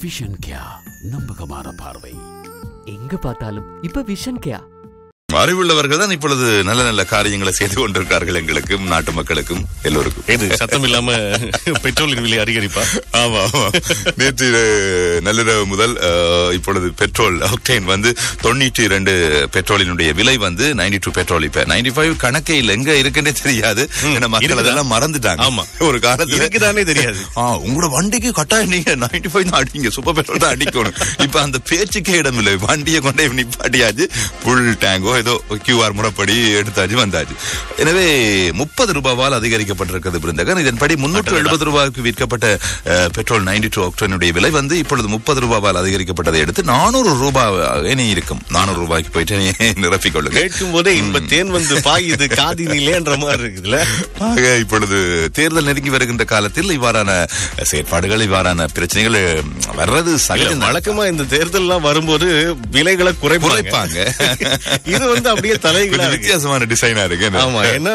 Vision கியா நம்பகமான பார்வை எங்க பார்த்தாலும் இப்ப விஷன் கேயா அறிவுள்ளவர்கள் தான் இப்பொழுது நல்ல நல்ல காரியங்களை செய்து கொண்டிருக்கார்கள் எங்களுக்கும் நாட்டு மக்களுக்கும் எல்லோருக்கும் இது சத்தம் இல்லாம பெட்ரோலின் விலை அதிகரிப்பா ஆமா ஆமா நேற்று அஹ், நள்ளிரவு முதல் அஹ், இப்பொழுது பெட்ரோல் ஆக்டேன் வந்து தொண்ணூற்றி இரண்டு பெட்ரோலினுடைய விலை வந்து 92 டூ பெட்ரோல் இப்ப 95 ஃபைவ் கணக்கே இல்ல எங்க இருக்குன்னே தெரியாது ஏன்னா மக்கள் இருக்குதா? அதெல்லாம் மறந்துட்டாங்க ஆமா. ஒரு காலத்துல இருக்குதானே தெரியாது. ஆ உங்களோட வண்டிக்கு கட்டாயம் நீங்க 95 ஃபைவ் தான் அடிங்க சூப்பர் பெட்ரோல் தான் அடிக்கணும் இப்ப அந்த பேச்சுக்கே இடம் இல்லை வண்டியை கொண்டே நிப்பாட்டியாச்சு புல் டேங்கோ ஏதோ கியூஆர் முறைப்படி எடுத்தாச்சு வந்தாச்சு எனவே முப்பது ரூபாவால் அதிகரிக்கப்பட்டிருக்கிறது பிருந்தகன் இதன்படி முன்னூற்று எழுபது ரூபாய்க்கு விற்கப்பட்ட அஹ், பெட்ரோல் 92 டூ ஆக்டனுடைய விலை வந்து இப்பொழுது முப்பது ரூபாவால் அதிகரிக்கப்பட்டதை எடுத்து நானூறு ரூபாய் இனி இருக்கும் நானூறு ரூபாய்க்கு போயிட்டு நீ நிரப்பிக் கொள்ளுங்க கேட்கும் போதே இன்ப தேன் வந்து பாயுது காதினிலேன்ற மாதிரி இருக்குதுல்ல ஆக இப்பொழுது தேர்தல் நெருங்கி வருகின்ற காலத்தில் இவ்வாறான செயற்பாடுகள் இவ்வாறான பிரச்சனைகள் அஹ், வர்றது இல்ல, சகஜம் வழக்கமா இந்த தேர்தல் எல்லாம் வரும்போது விலைகளை குறைப்பாங்க குறைப்பாங்க. இது வந்து அப்படியே தலைகளா கொஞ்சம் இருக்கு வித்தியாசமான டிசைனா இருக்கு என்ன? ஆமா ஏன்னா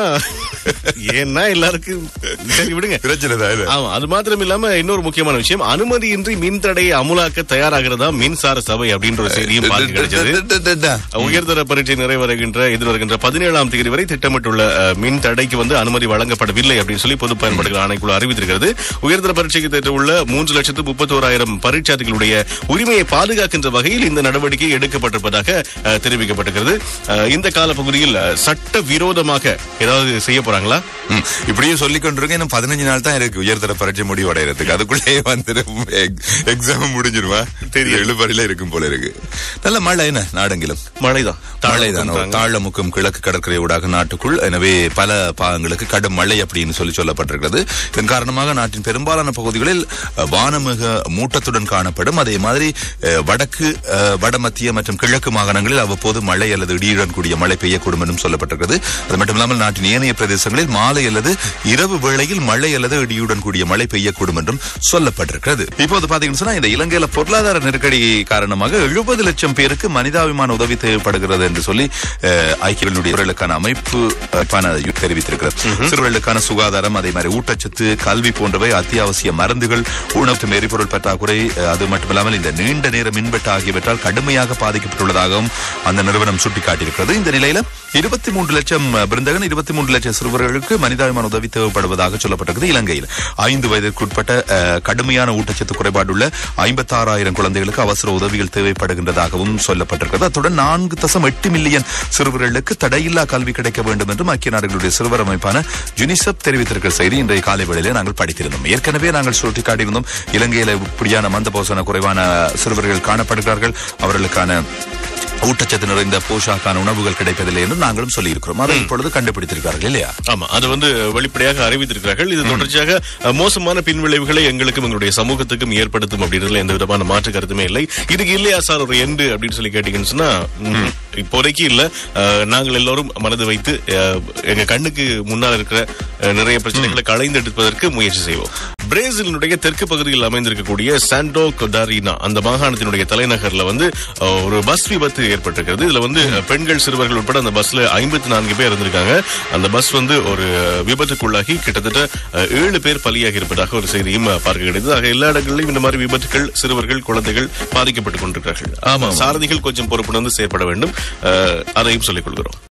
ஏன்னா எல்லாருக்கும் சரி விடுங்க பிரச்சனை தான் இது. ஆமா அது மாத்திரம் இல்லாம இன்னொரு முக்கியமான விஷயம் அனுமதியின்றி மின் தடையை அமுலாக்க தயாராகிறதா மின்சார சபை அப்படின்ற ஒரு செய்தியும் பார்க்க கிடைச்சது உயர்தர பரீட்சை நிறைவருகின்ற எதிர்வருகின்ற பதினேழாம் தேதி வரை திட்டமிட்டுள்ள அஹ், மின் தடைக்கு வந்து அனுமதி வழங்கப்படவில்லை அப்படின்னு சொல்லி பொது பயன்பாடுகள் ஆணைக்குழு அறிவித்திருக்கிறது உயர்தர பரீட்சைக்கு தேர்வு உள்ள மூன்று லட்சத்து முப்பத்தோராயிரம் பரீட்சார்த்திகளுடைய உரிமையை பாதுகாக்கின்ற வகையில் இந்த நடவடிக்கை எடுக்கப்பட்டிருப்பதாக அஹ், தெரிவிக்கப்பட்டிருக்கிறது அஹ், இந்த காலப்பகுதியில் அஹ், சட்ட விரோதமாக ஏதாவது செய்ய போறாங்களா ம், இப்படியே சொல்லிக் கொண்டிருக்க இன்னும் பதினஞ்சு நாள் தான் இருக்கு உயர்தர பரீட்சை முடிவடைறதுக்கு அதுக்குள்ளே வந்துடும் எக்ஸாம் முடிஞ்சிருமா தெரியும் எழுபறையில இருக்கும் போல இருக்கு நல்ல மழை என்ன நாடெங்கிலும் மழைதான் மழைதான் தாழமுக்கம் கிழக்கு கடற்கரை ஊடாக நாட்டுக்குள் எனவே பல பாகங்களுக்கு கடும் மழை அப்படின்னு சொல்லி சொல்லப்பட்டிருக்கிறது இதன் காரணமாக நாட்டின் பெரும்பாலான பகுதிகளில் அஹ், வானமிக மூட்டத்துடன் காணப்படும் அதே மாதிரி அஹ், வடக்கு அஹ், வடமத்திய மற்றும் கிழக்கு மாகாணங்களில் அவ்வப்போது மழை அல்லது இடியுடன் கூடிய மழை பெய்யக்கூடும் என்றும் சொல்லப்பட்டிருக்கிறது அது மட்டுமில்லாமல் நாட்டின் ஏனைய பிரதேசங்களில் மாலை அல்லது இரவு வேளையில் மழை அல்லது இடியுடன் கூடிய மழை பெய்யக்கூடும் என்றும் சொல்லப்பட்டிருக்கிறது இப்போது பாத்தீங்கன்னு சொன்னா இந்த இலங்கையில பொருளாதார நெருக்கடி காரணமாக எழுபது லட்சம் பேருக்கு மனிதாபிமான உதவி தேவைப்படுகிறது என்று சொல்லி அஹ், ஐக்கியர்களுடைய சிறுவர்களுக்கான அமைப்பு அஹ், பண தெரிவித்திருக்கிறது சிறுவர்களுக்கான சுகாதாரம் அதே மாதிரி ஊட்டச்சத்து கல்வி போன்றவை அத்தியாவசிய மருந்துகள் உணவு மற்றும் எரிபொருள் பற்றாக்குறை அஹ், அது மட்டுமில்லாமல் இந்த நீண்ட நேர மின்வெட்டு ஆகியவற்றால் கடுமையாக பாதிக்கப்பட்டுள்ளதாகவும் அந்த நிறுவனம் சுட்டிக்காட்டியிருக்கிறது இந்த நிலையில இருபத்தி மூன்று லட்சம் அஹ், பிருந்தகன் இருபத்தி மூன்று லட்சம் சிறுவர்களுக்கு மனிதாபிமான உதவி தேவைப்படுவதாக சொல்லப்பட்டிருக்கிறது இலங்கையில் ஐந்து வயதிற்குட்பட்ட அஹ், கடுமையான ஊட்டச்சத்து குறைபாடுள்ள ஐம்பத்தாறாயிரம் குழந்தைகளுக்கு அவசர உதவிகள் தேவைப்படுகின்றதாகவும் சொல்லப்பட்டிருக்கிறது அத்துடன் நான்கு தசம் எட்டு மில்லியன் சிறுவர்களுக்கு தடையில்லா கல்வி கிடைக்க வேண்டும் என்றும் ஐக்கிய நாடுகளுடைய சிறுவர் அமைப்பான யுனிசெப் தெரிவித்திருக்கிற செய்தி இன்றைய காலை வேளையிலே நாங்கள் படித்திருந்தோம் ஏற்கனவே நாங்கள் சுட்டிக்காட்டியிருந்தோம் இலங்கையில இப்படியான மந்த போசன குறைவான சிறுவர்கள் காணப்படுகிறார்கள் அவர்களுக்கான ஊட்டச்சத்து நிறைந்த போஷாக்கான உணவுகள் கிடைப்பதில்லை என்று நாங்களும் சொல்லியிருக்கிறோம் அதை இப்பொழுது கண்டுபிடித்திருக்கிறார்கள் இல்லையா ஆமா அது வந்து வெளிப்படையாக அறிவித்திருக்கிறார்கள் இது தொடர்ச்சியாக அஹ், மோசமான பின்விளைவுகளை எங்களுக்கும் எங்களுடைய சமூகத்துக்கும் ஏற்படுத்தும் அப்படின்றதுல எந்த விதமான மாற்று கருத்துமே இல்லை இதுக்கு இல்லையா சார் ஒரு எண்டு அப்படின்னு சொல்லி கேட்டீங்கன்னு சொன்னா ம், இப்போதைக்கு இல்ல அஹ், நாங்கள் எல்லாரும் மனது வைத்து அஹ், எங்க கண்ணுக்கு முன்னால் இருக்கிற அஹ், நிறைய பிரச்சனைகளை களைந்தெடுப்பதற்கு முயற்சி செய்வோம் பிரேசிலினுடைய தெற்கு பகுதியில் அமைந்திருக்கக்கூடிய சாண்டோ கொடாரினா அந்த மாகாணத்தினுடைய தலைநகர்ல வந்து அஹ், ஒரு பஸ் விபத்து ஏற்பட்டிருக்கிறது இதுல வந்து அஹ், பெண்கள் சிறுவர்கள் உட்பட அந்த பஸ்ல ஐம்பத்தி நான்கு பேர் இருந்திருக்காங்க அந்த பஸ் வந்து ஒரு அஹ், விபத்துக்குள்ளாகி கிட்டத்தட்ட அஹ், ஏழு பேர் பலியாகி இருப்பதாக ஒரு செய்தியும் அஹ், பார்க்க கிடைத்தது ஆக எல்லா இடங்களிலும் இந்த மாதிரி விபத்துகள் சிறுவர்கள் குழந்தைகள் பாதிக்கப்பட்டுக் கொண்டிருக்கிறார்கள் ஆமா சாரதிகள் கொஞ்சம் பொறுப்புணர்ந்து செயற்பட வேண்டும் அஹ், அதையும் சொல்லிக் கொள்கிறோம்